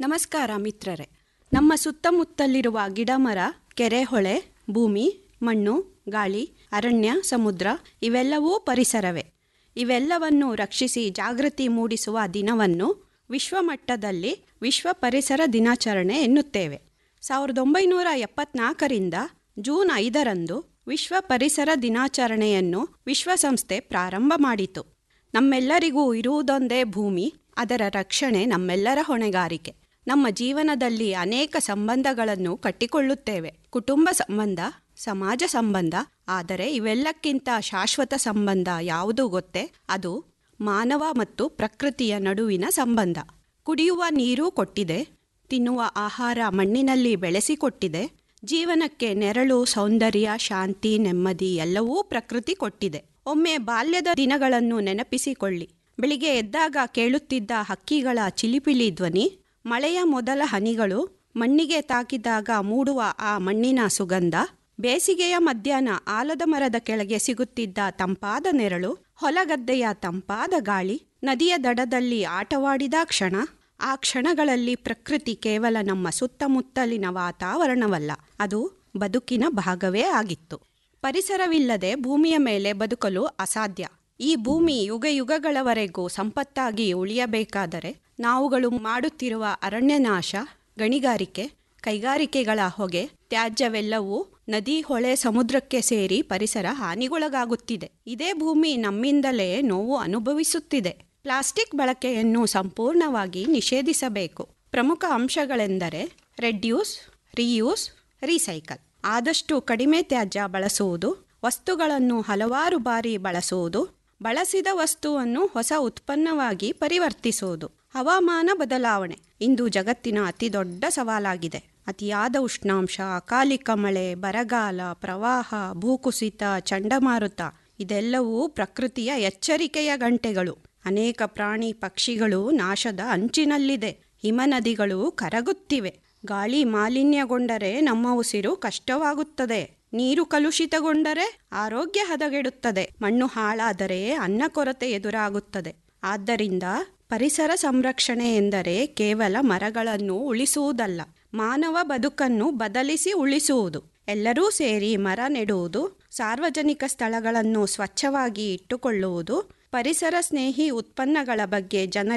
ನಮಸ್ಕಾರ ಮಿತ್ರರೇ ನಮ್ಮ ಸುತ್ತಮುತ್ತಲಿರುವ ಗಿಡಮರ ಕೆರೆ ಹೊಳೆ ಭೂಮಿ ಮಣ್ಣು ಗಾಳಿ ಅರಣ್ಯ ಸಮುದ್ರ ಇವೆಲ್ಲವೂ ಪರಿಸರವೇ ಇವೆಲ್ಲವನ್ನು ರಕ್ಷಿಸಿ ಜಾಗೃತಿ ಮೂಡಿಸುವ ದಿನವನ್ನು ವಿಶ್ವಮಟ್ಟದಲ್ಲಿ ವಿಶ್ವ ಪರಿಸರ ದಿನಾಚರಣೆ ಎನ್ನುತ್ತೇವೆ ಸಾವಿರದ ಒಂಬೈನೂರ ಎಪ್ಪತ್ನಾಲ್ಕರಿಂದ ಜೂನ್ ಐದರಂದು ವಿಶ್ವ ಪರಿಸರ ದಿನಾಚರಣೆಯನ್ನು ವಿಶ್ವಸಂಸ್ಥೆ ಪ್ರಾರಂಭ ಮಾಡಿತು ನಮ್ಮೆಲ್ಲರಿಗೂ ಇರುವುದೊಂದೇ ಭೂಮಿ ಅದರ ರಕ್ಷಣೆ ನಮ್ಮೆಲ್ಲರ ಹೊಣೆಗಾರಿಕೆ ನಮ್ಮ ಜೀವನದಲ್ಲಿ ಅನೇಕ ಸಂಬಂಧಗಳನ್ನು ಕಟ್ಟಿಕೊಳ್ಳುತ್ತೇವೆ ಕುಟುಂಬ ಸಂಬಂಧ ಸಮಾಜ ಸಂಬಂಧ ಆದರೆ ಇವೆಲ್ಲಕ್ಕಿಂತ ಶಾಶ್ವತ ಸಂಬಂಧ ಯಾವುದು ಗೊತ್ತೇ ಅದು ಮಾನವ ಮತ್ತು ಪ್ರಕೃತಿಯ ನಡುವಿನ ಸಂಬಂಧ ಕುಡಿಯುವ ನೀರು ಕೊಟ್ಟಿದೆ ತಿನ್ನುವ ಆಹಾರ ಮಣ್ಣಿನಲ್ಲಿ ಬೆಳೆಸಿಕೊಟ್ಟಿದೆ ಜೀವನಕ್ಕೆ ನೆರಳು ಸೌಂದರ್ಯ ಶಾಂತಿ ನೆಮ್ಮದಿ ಎಲ್ಲವೂ ಪ್ರಕೃತಿ ಕೊಟ್ಟಿದೆ ಒಮ್ಮೆ ಬಾಲ್ಯದ ದಿನಗಳನ್ನು ನೆನಪಿಸಿಕೊಳ್ಳಿ ಬೆಳಿಗ್ಗೆ ಎದ್ದಾಗ ಕೇಳುತ್ತಿದ್ದ ಹಕ್ಕಿಗಳ ಚಿಲಿಪಿಲಿ ಧ್ವನಿ ಮಳೆಯ ಮೊದಲ ಹನಿಗಳು ಮಣ್ಣಿಗೆ ತಾಕಿದಾಗ ಮೂಡುವ ಆ ಮಣ್ಣಿನ ಸುಗಂಧ ಬೇಸಿಗೆಯ ಮಧ್ಯಾಹ್ನ ಆಲದ ಮರದ ಕೆಳಗೆ ಸಿಗುತ್ತಿದ್ದ ತಂಪಾದ ನೆರಳು ಹೊಲಗದ್ದೆಯ ತಂಪಾದ ಗಾಳಿ ನದಿಯ ದಡದಲ್ಲಿ ಆಟವಾಡಿದ ಕ್ಷಣ ಆ ಕ್ಷಣಗಳಲ್ಲಿ ಪ್ರಕೃತಿ ಕೇವಲ ನಮ್ಮ ಸುತ್ತಮುತ್ತಲಿನ ವಾತಾವರಣವಲ್ಲ ಅದು ಬದುಕಿನ ಭಾಗವೇ ಆಗಿತ್ತು ಪರಿಸರವಿಲ್ಲದೆ ಭೂಮಿಯ ಮೇಲೆ ಬದುಕಲು ಅಸಾಧ್ಯ ಈ ಭೂಮಿ ಯುಗ ಯುಗಗಳವರೆಗೂ ಸಂಪತ್ತಾಗಿ ಉಳಿಯಬೇಕಾದರೆ ನಾವುಗಳು ಮಾಡುತ್ತಿರುವ ಅರಣ್ಯನಾಶ ಗಣಿಗಾರಿಕೆ ಕೈಗಾರಿಕೆಗಳ ಹೊಗೆ ತ್ಯಾಜ್ಯವೆಲ್ಲವೂ ನದಿ ಹೊಳೆ ಸಮುದ್ರಕ್ಕೆ ಸೇರಿ ಪರಿಸರ ಹಾನಿಗೊಳಗಾಗುತ್ತಿದೆ ಇದೇ ಭೂಮಿ ನಮ್ಮಿಂದಲೇ ನೋವು ಅನುಭವಿಸುತ್ತಿದೆ ಪ್ಲಾಸ್ಟಿಕ್ ಬಳಕೆಯನ್ನು ಸಂಪೂರ್ಣವಾಗಿ ನಿಷೇಧಿಸಬೇಕು ಪ್ರಮುಖ ಅಂಶಗಳೆಂದರೆ ರೆಡ್ಯೂಸ್ ರೀಯೂಸ್ ರೀಸೈಕಲ್ ಆದಷ್ಟು ಕಡಿಮೆ ತ್ಯಾಜ್ಯ ಬಳಸುವುದು ವಸ್ತುಗಳನ್ನು ಹಲವಾರು ಬಾರಿ ಬಳಸುವುದು ಬಳಸಿದ ವಸ್ತುವನ್ನು ಹೊಸ ಉತ್ಪನ್ನವಾಗಿ ಪರಿವರ್ತಿಸುವುದು ಹವಾಮಾನ ಬದಲಾವಣೆ ಇಂದು ಜಗತ್ತಿನ ಅತಿದೊಡ್ಡ ಸವಾಲಾಗಿದೆ ಅತಿಯಾದ ಉಷ್ಣಾಂಶ ಅಕಾಲಿಕ ಮಳೆ ಬರಗಾಲ ಪ್ರವಾಹ ಭೂಕುಸಿತ ಚಂಡಮಾರುತ ಇದೆಲ್ಲವೂ ಪ್ರಕೃತಿಯ ಎಚ್ಚರಿಕೆಯ ಗಂಟೆಗಳು ಅನೇಕ ಪ್ರಾಣಿ ಪಕ್ಷಿಗಳು ನಾಶದ ಅಂಚಿನಲ್ಲಿದೆ ಹಿಮನದಿಗಳು ಕರಗುತ್ತಿವೆ ಗಾಳಿ ಮಾಲಿನ್ಯಗೊಂಡರೆ ನಮ್ಮ ಉಸಿರು ಕಷ್ಟವಾಗುತ್ತದೆ ನೀರು ಕಲುಷಿತಗೊಂಡರೆ ಆರೋಗ್ಯ ಹದಗೆಡುತ್ತದೆ ಮಣ್ಣು ಹಾಳಾದರೆ ಅನ್ನ ಕೊರತೆ ಎದುರಾಗುತ್ತದೆ ಆದ್ದರಿಂದ ಪರಿಸರ ಸಂರಕ್ಷಣೆ ಎಂದರೆ ಕೇವಲ ಮರಗಳನ್ನು ಉಳಿಸುವುದಲ್ಲ ಮಾನವ ಬದುಕನ್ನು ಬದಲಿಸಿ ಉಳಿಸುವುದು ಎಲ್ಲರೂ ಸೇರಿ ಮರ ನೆಡುವುದು ಸಾರ್ವಜನಿಕ ಸ್ಥಳಗಳನ್ನು ಸ್ವಚ್ಛವಾಗಿ ಇಟ್ಟುಕೊಳ್ಳುವುದು ಪರಿಸರ ಸ್ನೇಹಿ ಉತ್ಪನ್ನಗಳ ಬಗ್ಗೆ ಜನರಿಗೆ